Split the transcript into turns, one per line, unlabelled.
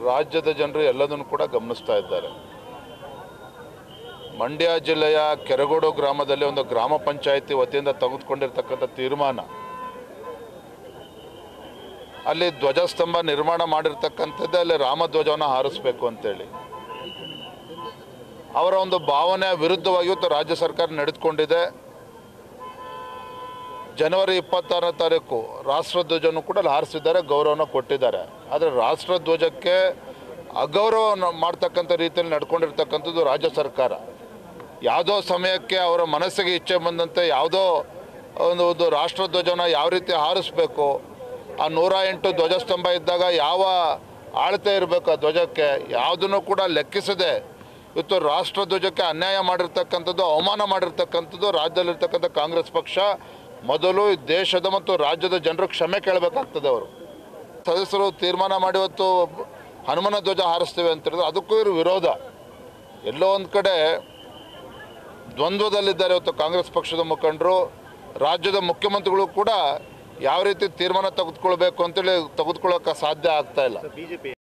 ರಾಜ್ಯದ ಜನರು ಎಲ್ಲದನ್ನು ಕೂಡ ಗಮನಿಸ್ತಾ ಇದ್ದಾರೆ ಮಂಡ್ಯ ಜಿಲ್ಲೆಯ ಕೆರಗೋಡು ಗ್ರಾಮದಲ್ಲಿ ಒಂದು ಗ್ರಾಮ ಪಂಚಾಯಿತಿ ವತಿಯಿಂದ ತೆಗೆದುಕೊಂಡಿರ್ತಕ್ಕಂಥ ತೀರ್ಮಾನ ಅಲ್ಲಿ ಧ್ವಜಸ್ತಂಭ ನಿರ್ಮಾಣ ಮಾಡಿರ್ತಕ್ಕಂಥದ್ದೇ ಅಲ್ಲಿ ರಾಮಧ್ವಜವನ್ನು ಹಾರಿಸ್ಬೇಕು ಅಂತೇಳಿ ಅವರ ಒಂದು ಭಾವನೆಯ ವಿರುದ್ಧವಾಗಿ ಇವತ್ತು ರಾಜ್ಯ ಸರ್ಕಾರ ನಡೆದುಕೊಂಡಿದೆ ಜನವರಿ ಇಪ್ಪತ್ತಾರನೇ ತಾರೀಕು ರಾಷ್ಟ್ರಧ್ವಜವನ್ನು ಕೂಡ ಅಲ್ಲಿ ಹಾರಿಸಿದ್ದಾರೆ ಗೌರವನ ಕೊಟ್ಟಿದ್ದಾರೆ ಆದರೆ ರಾಷ್ಟ್ರಧ್ವಜಕ್ಕೆ ಅಗೌರವ ಮಾಡ್ತಕ್ಕಂಥ ರೀತಿಯಲ್ಲಿ ನಡ್ಕೊಂಡಿರ್ತಕ್ಕಂಥದ್ದು ರಾಜ್ಯ ಸರ್ಕಾರ ಯಾವುದೋ ಸಮಯಕ್ಕೆ ಅವರ ಮನಸ್ಸಿಗೆ ಇಚ್ಛೆ ಬಂದಂತೆ ಯಾವುದೋ ಒಂದು ಒಂದು ರಾಷ್ಟ್ರಧ್ವಜನ ಯಾವ ರೀತಿ ಹಾರಿಸ್ಬೇಕು ಆ ನೂರ ಎಂಟು ಧ್ವಜಸ್ತಂಭ ಇದ್ದಾಗ ಯಾವ ಆಳ್ತೆ ಇರಬೇಕು ಆ ಧ್ವಜಕ್ಕೆ ಯಾವುದನ್ನು ಕೂಡ ಲೆಕ್ಕಿಸದೆ ಇವತ್ತು ರಾಷ್ಟ್ರಧ್ವಜಕ್ಕೆ ಅನ್ಯಾಯ ಮಾಡಿರ್ತಕ್ಕಂಥದ್ದು ಅವಮಾನ ಮಾಡಿರ್ತಕ್ಕಂಥದ್ದು ರಾಜ್ಯದಲ್ಲಿರ್ತಕ್ಕಂಥ ಕಾಂಗ್ರೆಸ್ ಪಕ್ಷ ಮೊದಲು ಈ ದೇಶದ ಮತ್ತು ರಾಜ್ಯದ ಜನರು ಕ್ಷಮೆ ಕೇಳಬೇಕಾಗ್ತದೆ ಅವರು ಸದಸ್ಯರು ತೀರ್ಮಾನ ಮಾಡಿ ಇವತ್ತು ಹನುಮನ ಧ್ವಜ ಹಾರಿಸ್ತೇವೆ ಅಂತ ಹೇಳಿದ್ರೆ ಅದಕ್ಕೂ ಇವರು ವಿರೋಧ ಎಲ್ಲೋ ಒಂದು ಕಡೆ ದ್ವಂದ್ವದಲ್ಲಿದ್ದಾರೆ ಇವತ್ತು ಕಾಂಗ್ರೆಸ್ ಪಕ್ಷದ ಮುಖಂಡರು ರಾಜ್ಯದ ಮುಖ್ಯಮಂತ್ರಿಗಳು ಕೂಡ ಯಾವ ರೀತಿ ತೀರ್ಮಾನ ತೆಗೆದುಕೊಳ್ಬೇಕು ಅಂತೇಳಿ ತೆಗೆದುಕೊಳ್ಳೋಕೆ ಸಾಧ್ಯ ಆಗ್ತಾ ಇಲ್ಲ
ಬಿಜೆಪಿ